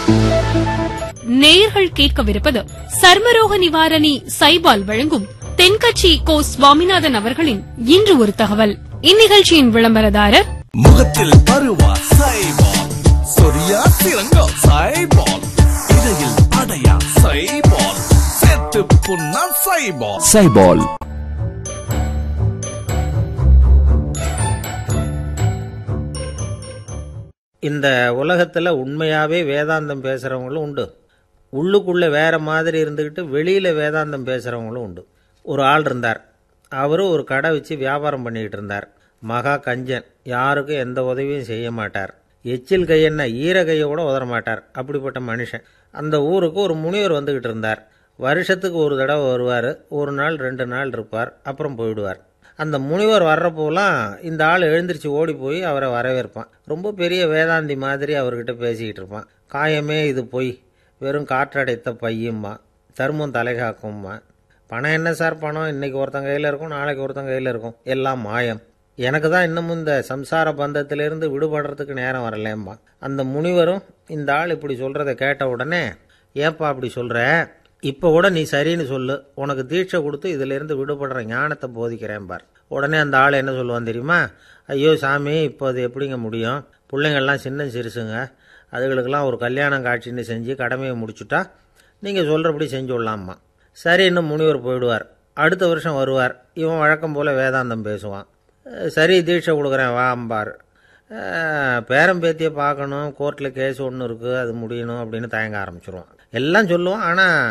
நேயர்கள் கேட்கவிருப்பது சர்மரோக நிவாரணி சைபால் வழங்கும் தென்கட்சி கோ சுவாமிநாதன் அவர்களின் இன்று ஒரு தகவல் இந்நிகழ்ச்சியின் விளம்பரதாரர் முகத்தில் பருவா சைபால் சொரியா சிறங்கோ சைபால் இடையில் அடையா சைபால் செத்து புண்ணா சைபால் சைபால் இந்த உலகத்தில் உண்மையாகவே வேதாந்தம் பேசுகிறவங்களும் உண்டு உள்ளுக்குள்ளே வேற மாதிரி இருந்துக்கிட்டு வெளியில் வேதாந்தம் பேசுகிறவங்களும் உண்டு ஒரு ஆள் இருந்தார் அவரும் ஒரு கடை வச்சு வியாபாரம் பண்ணிக்கிட்டு இருந்தார் மகா கஞ்சன் யாருக்கும் எந்த உதவியும் செய்ய மாட்டார் எச்சில் கையென்ன ஈர கையை கூட உதற மாட்டார் அப்படிப்பட்ட மனுஷன் அந்த ஊருக்கு ஒரு முனிவர் வந்துக்கிட்டு இருந்தார் வருஷத்துக்கு ஒரு தடவை வருவார் ஒரு நாள் ரெண்டு நாள் இருப்பார் அப்புறம் போயிடுவார் அந்த முனிவர் வர்றப்போலாம் இந்த ஆள் எழுந்திருச்சு ஓடி போய் அவரை வரவேற்பான் ரொம்ப பெரிய வேதாந்தி மாதிரி அவர்கிட்ட பேசிக்கிட்டு இருப்பான் காயமே இது பொய் வெறும் காற்றடைத்த பையும்மா தர்மம் தலைகாக்கும்மா பணம் என்ன சார் பணம் இன்னைக்கு ஒருத்தன் கையில் இருக்கும் நாளைக்கு ஒருத்தன் கையில் இருக்கும் எல்லாம் மாயம் எனக்கு தான் இன்னமும் இந்த சம்சார பந்தத்திலிருந்து விடுபடுறதுக்கு நேரம் வரலேம்மா அந்த முனிவரும் இந்த ஆள் இப்படி சொல்கிறத கேட்ட உடனே ஏன்பா அப்படி சொல்கிற இப்போ கூட நீ சரின்னு சொல்லு உனக்கு தீட்சை கொடுத்து இதிலிருந்து விடுபடுற ஞானத்தை போதிக்கிறேன் பார் உடனே அந்த ஆள் என்ன சொல்லுவான் தெரியுமா ஐயோ சாமி இப்போ அது எப்படிங்க முடியும் பிள்ளைங்கள்லாம் சின்ன சிறுசுங்க அதுகளுக்கெல்லாம் ஒரு கல்யாணம் காட்சின்னு செஞ்சு கடமையை முடிச்சுட்டா நீங்கள் சொல்கிறபடி செஞ்சு விடலாம்மா சரி இன்னும் முனிவர் போயிடுவார் அடுத்த வருஷம் வருவார் இவன் வழக்கம் போல் வேதாந்தம் பேசுவான் அஹ் சரி தீட்சை கொடுக்குறேன் வா அம்பார் அஹ் பேரன் பேத்தியை பார்க்கணும் கோர்ட்டில் கேஸ் ஒன்று இருக்குது அது முடியணும் அப்படின்னு தயங்க ஆரம்பிச்சிருவான் எல்லாம் சொல்லுவான்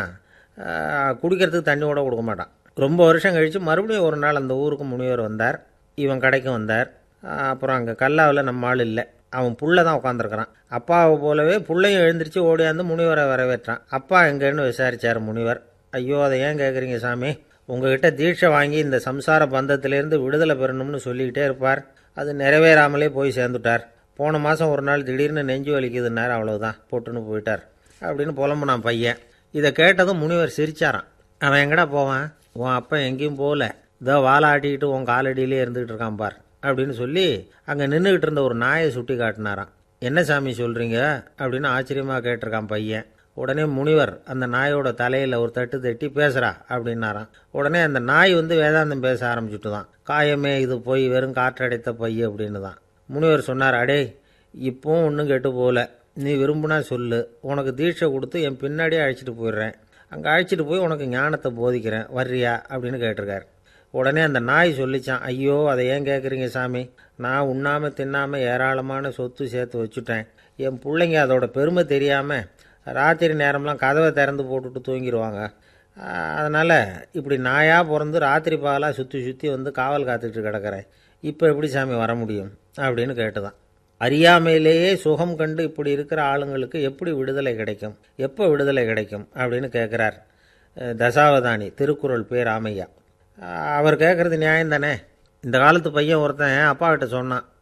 ஆனால் குடிக்கிறதுக்கு தண்ணி கூட கொடுக்க மாட்டான் ரொம்ப வருஷம் கழித்து மறுபடியும் ஒரு நாள் அந்த ஊருக்கு முனிவர் வந்தார் இவன் கடைக்கும் வந்தார் அஹ் அப்புறம் அங்கே கல்லாவில் நம்ம ஆள் இல்லை அவன் புள்ள தான் உட்காந்துருக்கிறான் அப்பாவை போலவே புள்ளையும் எழுந்திரிச்சு ஓடியாந்து முனிவரை வரவேற்றான் அப்பா எங்கன்னு விசாரிச்சார் முனிவர் ஐயோ அதை ஏன் கேட்குறீங்க சாமி உங்ககிட்ட தீட்சை வாங்கி இந்த சம்சார பந்தத்திலேருந்து விடுதலை பெறணும்னு சொல்லிக்கிட்டே இருப்பார் அது நிறைவேறாமலே போய் சேர்ந்துட்டார் போன மாதம் ஒரு நாள் திடீர்னு நெஞ்சு வலிக்குதுன்னார் அவ்வளவுதான் போட்டுன்னு போயிட்டார் அப்படின்னு புலம்புனான் பையன் இதை கேட்டதும் முனிவர் சிரிச்சாரான் அவன் எங்கடா போவான் உன் அப்பன் எங்கேயும் போகல இதோ வாழை ஆட்டிக்கிட்டு உன் காலடியிலே இருந்துகிட்டு இருக்கான் பார் அப்படின்னு சொல்லி அங்கே நின்றுக்கிட்டு இருந்த ஒரு நாயை சுட்டி காட்டினாராம் என்ன சாமி சொல்கிறீங்க அப்படின்னு ஆச்சரியமாக கேட்டிருக்கான் பையன் உடனே முனிவர் அந்த நாயோட தலையில் ஒரு தட்டு தட்டி பேசுகிறா அப்படின்னாராம் உடனே அந்த நாய் வந்து வேதாந்தம் பேச ஆரம்பிச்சுட்டு தான் காயமே இது போய் வெறும் காற்றடைத்த பைய அப்படின்னு தான் முனிவர் சொன்னார் அடே இப்போவும் ஒன்றும் கெட்டு போகல நீ விரும்புனா சொல்லு உனக்கு தீட்சை கொடுத்து என் பின்னாடியே அழைச்சிட்டு போயிடுறேன் அங்கே அழைச்சிட்டு போய் உனக்கு ஞானத்தை போதிக்கிறேன் வர்றியா அப்படின்னு கேட்டிருக்காரு உடனே அந்த நாய் சொல்லிச்சான் ஐயோ அதை ஏன் கேட்குறீங்க சாமி நான் உண்ணாம தின்னாம ஏராளமான சொத்து சேர்த்து வச்சுட்டேன் என் பிள்ளைங்க அதோட பெருமை தெரியாமல் ராத்திரி நேரம்லாம் கதவை திறந்து போட்டுட்டு தூங்கிடுவாங்க அதனால் இப்படி நாயாக பிறந்து ராத்திரி பகலாக சுற்றி சுற்றி வந்து காவல் காத்துக்கிட்டு கிடக்கிறேன் இப்போ எப்படி சாமி வர முடியும் அப்படின்னு கேட்டுதான் அறியாமையிலேயே சுகம் கண்டு இப்படி இருக்கிற ஆளுங்களுக்கு எப்படி விடுதலை கிடைக்கும் எப்போ விடுதலை கிடைக்கும் அப்படின்னு கேட்குறார் அஹ் தசாவதானி திருக்குறள் பேர் ராமையா அஹ் அவர் கேட்குறது நியாயம் தானே இந்த காலத்து பையன் ஒருத்தன் அப்பா கிட்ட சொன்னான்